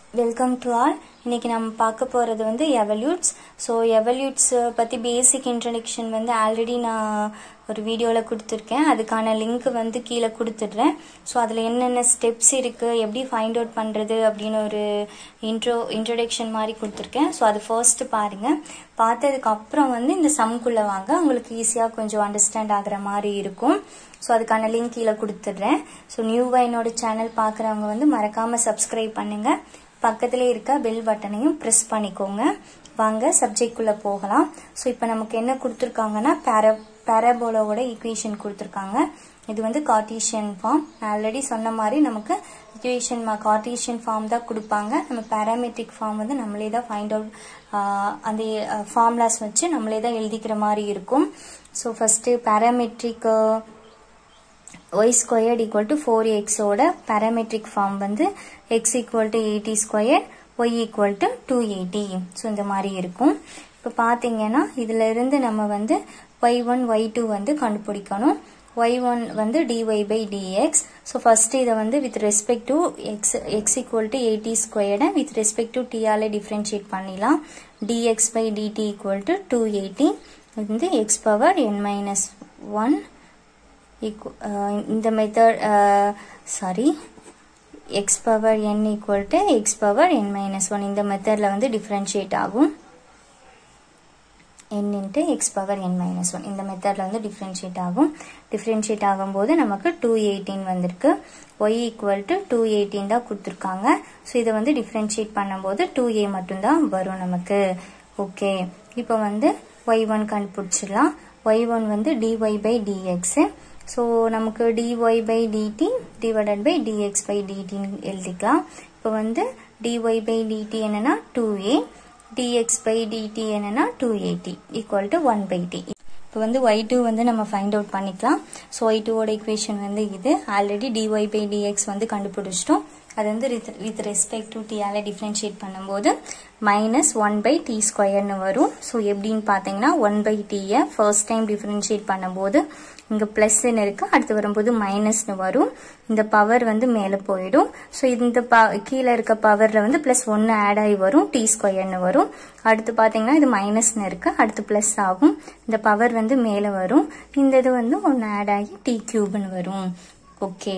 welcome to all இன்னைக்கு நம்ம பார்க்க போகிறது வந்து எவல்யூட்ஸ் ஸோ எவல்யூட்ஸ் பற்றி பேசிக் இன்ட்ரடக்ஷன் வந்து ஆல்ரெடி நான் ஒரு வீடியோவில் கொடுத்துருக்கேன் அதுக்கான லிங்க் வந்து கீழே கொடுத்துட்றேன் ஸோ அதில் என்னென்ன ஸ்டெப்ஸ் இருக்குது எப்படி ஃபைண்ட் அவுட் பண்ணுறது அப்படின்னு ஒரு இன்ட்ரோ இன்ட்ரடக்ஷன் மாதிரி கொடுத்துருக்கேன் ஸோ அது ஃபர்ஸ்ட் பாருங்கள் பார்த்ததுக்கு அப்புறம் வந்து இந்த சம்குள்ளே வாங்க உங்களுக்கு ஈஸியாக கொஞ்சம் அண்டர்ஸ்டாண்ட் ஆகிற மாதிரி இருக்கும் ஸோ அதுக்கான லிங்க் கீழே கொடுத்துட்றேன் ஸோ நியூவாக என்னோட சேனல் பார்க்குறவங்க வந்து மறக்காமல் சப்ஸ்கிரைப் பண்ணுங்கள் பக்கத்திலே இருக்க பெல் பட்டனையும் ப்ரெஸ் பண்ணிக்கோங்க வாங்க சப்ஜெக்ட்குள்ளே போகலாம் ஸோ இப்போ நமக்கு என்ன கொடுத்துருக்காங்கன்னா பேரா பேராபோலாவோட ஈக்குவேஷன் கொடுத்துருக்காங்க இது வந்து கார்டீஷியன் ஃபார்ம் ஆல்ரெடி சொன்ன மாதிரி நமக்கு ஈக்குவேஷன் கார்டீஷியன் ஃபார்ம் தான் கொடுப்பாங்க நம்ம பேராமெட்ரிக் ஃபார்ம் வந்து நம்மளே தான் ஃபைண்ட் அவுட் அந்த ஃபார்முலாஸ் வச்சு நம்மளே தான் எழுதிக்கிற மாதிரி இருக்கும் so first parametric y squared equal to four எக்ஸோட பேராமெட்ரிக் ஃபார்ம் வந்து x equal to a t square y equal to two a t so இந்த மாதிரி இருக்கும் இப்போ பார்த்தீங்கன்னா இதில் இருந்து நம்ம வந்து ஒய் ஒன் ஒய் டூ வந்து கண்டுபிடிக்கணும் ஒய் ஒன் வந்து d y by d x so first இதை வந்து with respect to x x equal to a t ஸ்கொயர்டை வித் ரெஸ்பெக்ட் டு டிஆல டிஃப்ரென்ஷியேட் பண்ணிடலாம் d x by d t equal to two a t இது வந்து x power n minus one இந்த method sorry x power n equal to x power n minus one இந்த மெத்தடில் வந்து differentiate ஆகும் n into x power n minus one இந்த மெத்தடில் வந்து டிஃப்ரென்ஷியேட் ஆகும் டிஃப்ரென்ஷியேட் ஆகும்போது நமக்கு டூ எயிட்டீன் வந்திருக்கு y equal to two eighteen தான் கொடுத்துருக்காங்க ஸோ இதை வந்து டிஃப்ரென்ஷியேட் பண்ணும்போது டூ ஏ மட்டும்தான் வரும் நமக்கு ஓகே இப்போ வந்து ஒய் ஒன் கண்டுபிடிச்சிடலாம் ஒய் ஒன் வந்து டிஒய் பை டிஎக்ஸு ஸோ நமக்கு d y by d t divided by d x by டிடின்னு எழுதிக்கலாம் இப்போ வந்து டிஒய் பை டிடி என்னன்னா two a d x by d t என்னன்னா two a t equal to one by t இப்போ வந்து ஒய் டூ வந்து நம்ம ஃபைண்ட் அவுட் பண்ணிக்கலாம் ஸோ ஒய் டூவோட இக்குவேஷன் வந்து இது ஆல்ரெடி டிஒய் பை டிஎக்ஸ் வந்து கண்டுபிடிச்சிட்டோம் அது வந்து வித் ரெஸ்பெக்ட் டு டியால டிஃப்ரென்ஷியேட் பண்ணும்போது மைனஸ் ஒன் பை டி ஸ்கொயர்னு வரும் ஸோ எப்படின்னு பார்த்தீங்கன்னா ஒன் பை டீயை ஃபர்ஸ்ட் டைம் டிஃப்ரென்ஷியேட் பண்ணும்போது இங்கே ப்ளஸ்ன்னு இருக்கு அடுத்து வரும்போது மைனஸ்னு வரும் இந்த பவர் வந்து மேலே போயிடும் ஸோ இந்த ப கீழே இருக்க பவரில் வந்து ப்ளஸ் ஒன்று ஆட் ஆகி வரும் டி ஸ்கொயர்னு வரும் அடுத்து பார்த்தீங்கன்னா இது மைனஸ்னு இருக்கு அடுத்து ப்ளஸ் ஆகும் இந்த பவர் வந்து மேலே வரும் இந்த இது வந்து ஒன்று ஆட் ஆகி டி கியூப்னு வரும் ஓகே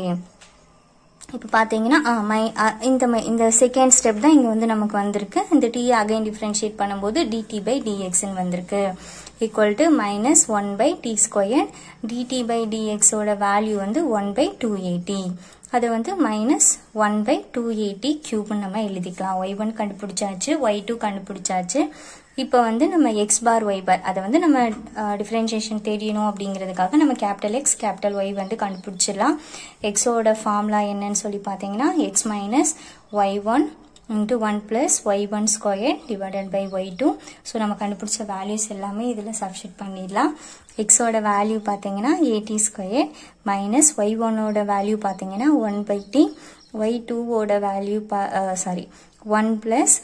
இப்போ பார்த்தீங்கன்னா மை இந்த இந்த செகண்ட் ஸ்டெப் தான் இங்கே வந்து நமக்கு வந்திருக்கு இந்த டி அகைன் டிஃப்ரென்ஷியேட் பண்ணும்போது டிடி பை டிஎக்ஸ்ன்னு வந்திருக்கு equal to minus one by t square d t by டிஎக்ஸோட வேல்யூ வந்து ஒன் பை டூ எயிட்டி அதை வந்து minus one by two a t கியூப்னு நம்ம எழுதிக்கலாம் ஒய் ஒன் கண்டுபிடிச்சாச்சு ஒய் டூ கண்டுபிடிச்சாச்சு இப்போ வந்து நம்ம எக்ஸ் பார் ஒய் பார் அதை வந்து நம்ம டிஃப்ரென்ஷியேஷன் தெரியணும் அப்படிங்கிறதுக்காக நம்ம கேபிட்டல் எக்ஸ் கேபிட்டல் ஒய் வந்து கண்டுபிடிச்சிடலாம் எக்ஸோட ஃபார்முலா என்னன்னு சொல்லி பார்த்தீங்கன்னா x minus y one into one plus y one square divided by y two so நம்ம கண்டுபிடிச்ச வேல்யூஸ் எல்லாமே இதில் சப்ஸ்டிட் பண்ணிடலாம் எக்ஸோட வேல்யூ பார்த்தீங்கன்னா எயிட்டி ஸ்கொயர் மைனஸ் ஒய் ஒன்னோட வேல்யூ பார்த்தீங்கன்னா ஒன் பை டி ஒய் டூவோட வேல்யூ பா sorry one plus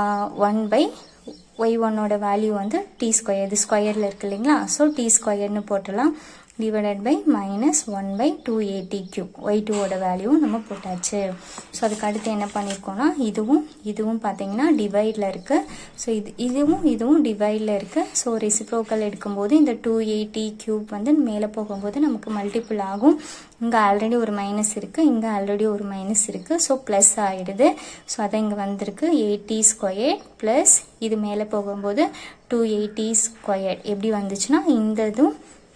one by y ஒன்னோட வேல்யூ வந்து டி ஸ்கொயர் இது ஸ்கொயரில் இருக்கு இல்லைங்களா ஸோ டி ஸ்கொயர்னு போட்டலாம் divided by minus one by two a t cube y டூவோட வேல்யூவும் நம்ம போட்டாச்சு ஸோ அதுக்கு அடுத்து என்ன பண்ணியிருக்கோம்னா இதுவும் இதுவும் பார்த்தீங்கன்னா டிவைடில் இருக்குது ஸோ இது இதுவும் இதுவும் டிவைடில் இருக்குது ஸோ ரெசிப்ரோக்கல் எடுக்கும்போது இந்த டூ எயிட்டி கியூப் வந்து மேலே போகும்போது நமக்கு மல்டிபிள் ஆகும் இங்கே ஆல்ரெடி ஒரு மைனஸ் இருக்குது இங்கே ஆல்ரெடி ஒரு மைனஸ் இருக்குது ஸோ ப்ளஸ் ஆகிடுது ஸோ அதை இங்கே வந்திருக்கு எயிட்டி ஸ்கொயர் ப்ளஸ் இது மேலே போகும்போது டூ எயிட்டி ஸ்கொயர் எப்படி வந்துச்சுன்னா இந்த இதுவும்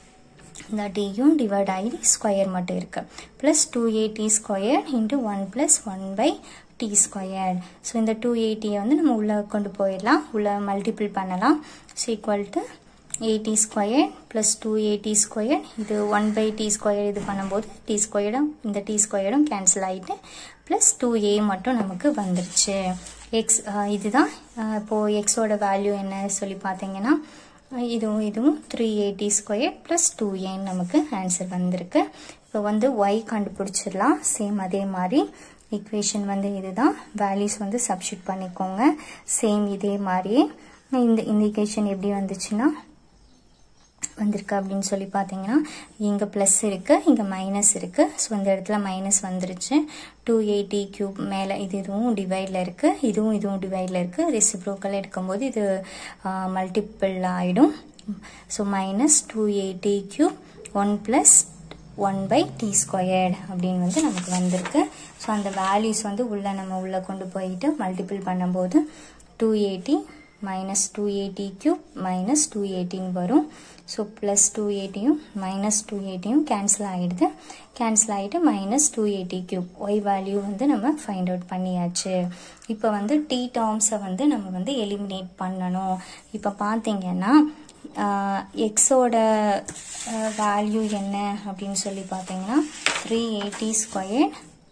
இந்த டியும் டிவைட் ஆகி ஸ்கொயர் மட்டும் இருக்கு plus two a t square into one plus one by t square so இந்த டூ எயிட்டியை வந்து நம்ம உள்ளே கொண்டு போயிடலாம் உள்ளே மல்டிபிள் பண்ணலாம் so equal to a t square plus two a t square இது ஒன் பை டி ஸ்கொயர் இது பண்ணும்போது டி ஸ்கொயரும் இந்த டி ஸ்கொயரும் கேன்சல் ஆகிட்டு ப்ளஸ் டூ ஏ மட்டும் நமக்கு வந்துருச்சு எக்ஸ் இதுதான் இப்போது எக்ஸோட வேல்யூ என்ன சொல்லி பார்த்தீங்கன்னா இதுவும் இதுவும் three a t square plus two ஏன்னு நமக்கு ஆன்சர் வந்திருக்கு இப்போ வந்து ஒய் கண்டுபிடிச்சிடலாம் சேம் அதே மாதிரி ஈக்குவேஷன் வந்து இதுதான் வேல்யூஸ் வந்து சப்ஸ்டியூட் பண்ணிக்கோங்க சேம் இதே மாதிரியே இந்த இந்த ஈக்குவேஷன் எப்படி வந்துச்சுன்னா வந்திருக்கு அப்படின்னு சொல்லி பார்த்தீங்கன்னா இங்கே ப்ளஸ் இருக்குது இங்கே மைனஸ் இருக்குது ஸோ இந்த இடத்துல மைனஸ் வந்துருச்சு டூ எயிட்டி கியூப் மேலே இது இதுவும் டிவைடில் இருக்குது இதுவும் இதுவும் டிவைடில் இருக்குது ரெசிப்ரோக்கல் எடுக்கும்போது இது மல்டிப்பிள் ஆகிடும் so minus two a t cube one plus one by t squared அப்படின்னு வந்து நமக்கு வந்திருக்கு ஸோ அந்த வேல்யூஸ் வந்து உள்ளே நம்ம உள்ளே கொண்டு போயிட்டு மல்டிபிள் பண்ணும்போது two a t minus two a t cube minus two எயிட்டின்னு வரும் ஸோ ப்ளஸ் டூ எயிட்டியும் மைனஸ் டூ எயிட்டியும் கேன்சல் ஆகிடுது கேன்சல் ஆகிட்டு minus two a t cube y value வந்து நம்ம ஃபைண்ட் அவுட் பண்ணியாச்சு இப்போ வந்து டி டேர்ம்ஸை வந்து நம்ம வந்து எலிமினேட் பண்ணணும் இப்போ பார்த்தீங்கன்னா எக்ஸோட வேல்யூ என்ன அப்படின்னு சொல்லி பார்த்தீங்கன்னா three a t square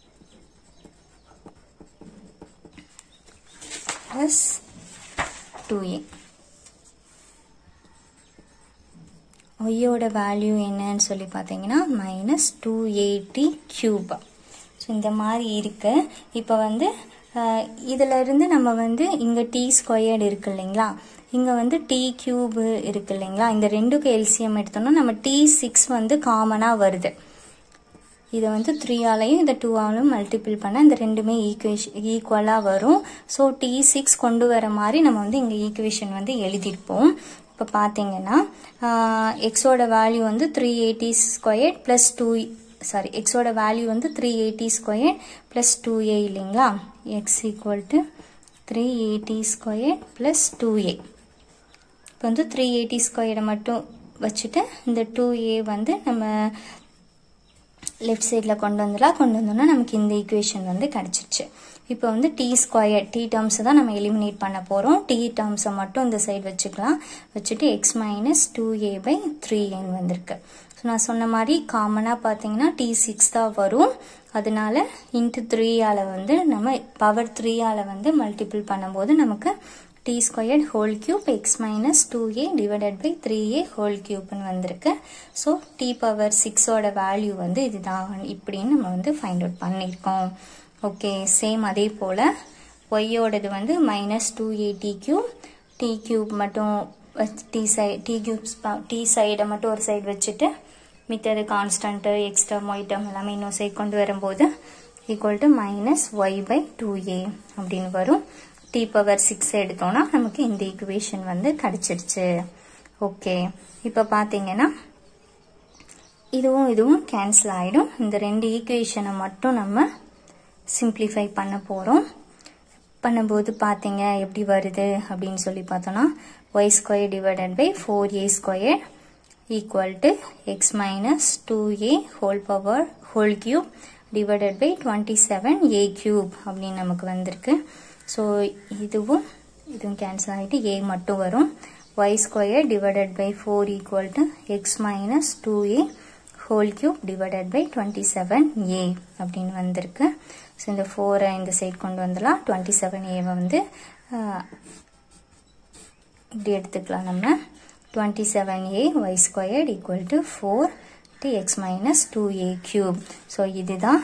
plus two a ஒய்யோட வேல்யூ என்னன்னு சொல்லி பார்த்தீங்கன்னா minus two a t cube so இந்த மாதிரி இருக்கு இப்போ வந்து இதில் இருந்து நம்ம வந்து இங்கே டி ஸ்கொயர்டு இருக்கு இல்லைங்களா இங்கே வந்து டி கியூபு இருக்கு இல்லைங்களா இந்த ரெண்டுக்கு எல்சிஎம் எடுத்தோம்னா நம்ம டி சிக்ஸ் வந்து காமனாக வருது இதை வந்து த்ரீயாலையும் இதை டூவாலும் மல்டிபிள் பண்ண இந்த ரெண்டுமே ஈக்குவேஷன் ஈக்குவலாக வரும் ஸோ டி சிக்ஸ் கொண்டு வர மாதிரி நம்ம வந்து இங்கே ஈக்குவேஷன் வந்து எழுதியிருப்போம் இப்போ பார்த்தீங்கன்னா எக்ஸோட வேல்யூ வந்து three a t square plus two sorry எக்ஸோட வேல்யூ வந்து three a t square plus two a இல்லைங்களா x equal to three a t square plus two a இப்போ வந்து த்ரீ எயிட்டி ஸ்கொயரை மட்டும் வச்சுட்டு இந்த டூ ஏ வந்து நம்ம லெஃப்ட் சைடில் கொண்டு வந்துடலாம் கொண்டு வந்தோம்னா நமக்கு இந்த ஈக்குவேஷன் வந்து கிடச்சிருச்சு இப்போ வந்து டி ஸ்கொயர் டி டேர்ம்ஸை தான் நம்ம எலிமினேட் பண்ண போகிறோம் டி டேர்ம்ஸை மட்டும் இந்த சைடு வச்சுக்கலாம் வச்சுட்டு x minus two a by three ஏன் வந்திருக்கு ஸோ நான் சொன்ன மாதிரி காமனாக பார்த்தீங்கன்னா டி சிக்ஸ் தான் வரும் அதனால இன்ட்டு த்ரீயால் வந்து நம்ம பவர் த்ரீயால் வந்து மல்டிபிள் பண்ணும்போது நமக்கு t squared whole cube x minus two a divided by three a whole கியூப்னு வந்திருக்கு ஸோ டி பவர் சிக்ஸோட வேல்யூ வந்து இதுதான் இப்படின்னு நம்ம வந்து ஃபைண்ட் அவுட் பண்ணியிருக்கோம் ஓகே சேம் அதே போல் ஒய்யோடது வந்து minus two a t cube t cube மட்டும் t side t cubes t சைடை மட்டும் ஒரு சைடு வச்சுட்டு மித்தது கான்ஸ்டன்ட்டு எக்ஸ்ட்ரா ஒய் டேர்ம் எல்லாமே இன்னொரு சைடு கொண்டு வரும்போது equal to minus y by two a அப்படின்னு வரும் டி பவர் சிக்ஸ் எடுத்தோம்னா நமக்கு இந்த ஈக்குவேஷன் வந்து கிடச்சிருச்சு ஓகே இப்போ பார்த்தீங்கன்னா இதுவும் இதுவும் கேன்சல் ஆகிடும் இந்த ரெண்டு ஈக்குவேஷனை மட்டும் நம்ம சிம்பிளிஃபை பண்ண போகிறோம் பண்ணும்போது பார்த்தீங்க எப்படி வருது அப்படின்னு சொல்லி பார்த்தோன்னா y square divided by four a square equal to x minus two a whole power whole cube divided by twenty seven a cube அப்படின்னு நமக்கு வந்திருக்கு ஸோ இதுவும் இதுவும் கேன்சல் ஆகிட்டு ஏ மட்டும் வரும் y square divided by four equal to x minus two a whole cube divided by twenty seven a அப்படின்னு வந்திருக்கு ஸோ இந்த ஃபோரை இந்த சைட் கொண்டு வந்துடலாம் டுவெண்ட்டி செவன் ஏவை வந்து இப்படி எடுத்துக்கலாம் நம்ம twenty seven a y squared equal to four to x minus two a cube so இதுதான்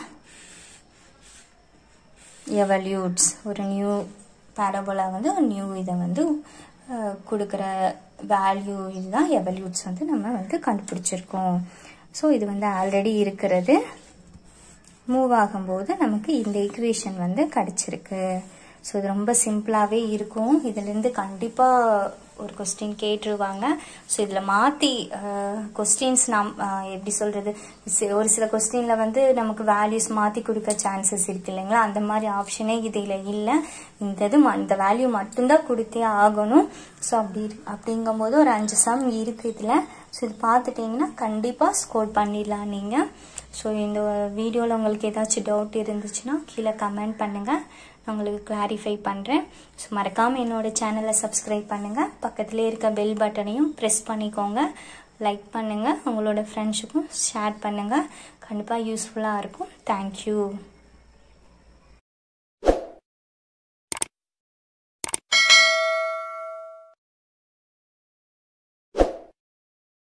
எவல்யூட்ஸ் ஒரு நியூ பேரபோலா வந்து ஒரு நியூ இதை வந்து கொடுக்குற வேல்யூ இதுதான் எவல்யூட்ஸ் வந்து நம்ம வந்து கண்டுபிடிச்சிருக்கோம் ஸோ இது வந்து ஆல்ரெடி இருக்கிறது மூவ் ஆகும்போது நமக்கு இந்த ஈக்குவேஷன் வந்து கிடச்சிருக்கு ஸோ இது ரொம்ப சிம்பிளாகவே இருக்கும் இதுலேருந்து கண்டிப்பாக ஒரு கொஸ்டின் கேட்டுருவாங்க ஸோ இதில் மாற்றி கொஸ்டின்ஸ் நாம் எப்படி சொல்கிறது ஒரு சில கொஸ்டினில் வந்து நமக்கு வேல்யூஸ் மாற்றி கொடுக்க சான்சஸ் இருக்கு இல்லைங்களா அந்த மாதிரி ஆப்ஷனே இதில் இல்லை இந்த இது இந்த வேல்யூ மட்டும்தான் கொடுத்தே ஆகணும் ஸோ அப்படி அப்படிங்கும்போது ஒரு அஞ்சு சம் இருக்குது இதில் ஸோ இது பார்த்துட்டிங்கன்னா கண்டிப்பாக ஸ்கோர் பண்ணிடலாம் நீங்கள் ஸோ இந்த வீடியோவில் உங்களுக்கு ஏதாச்சும் டவுட் இருந்துச்சுன்னா கீழே கமெண்ட் பண்ணுங்கள் நான் உங்களுக்கு கிளாரிஃபை பண்ணுறேன் ஸோ மறக்காமல் என்னோட சேனலை சப்ஸ்கிரைப் பண்ணுங்கள் பக்கத்துலேயே இருக்க பெல் பட்டனையும் ப்ரெஸ் பண்ணிக்கோங்க லைக் பண்ணுங்கள் உங்களோட ஃப்ரெண்ட்ஸுக்கும் ஷேர் பண்ணுங்கள் கண்டிப்பாக யூஸ்ஃபுல்லாக இருக்கும் தேங்க்யூ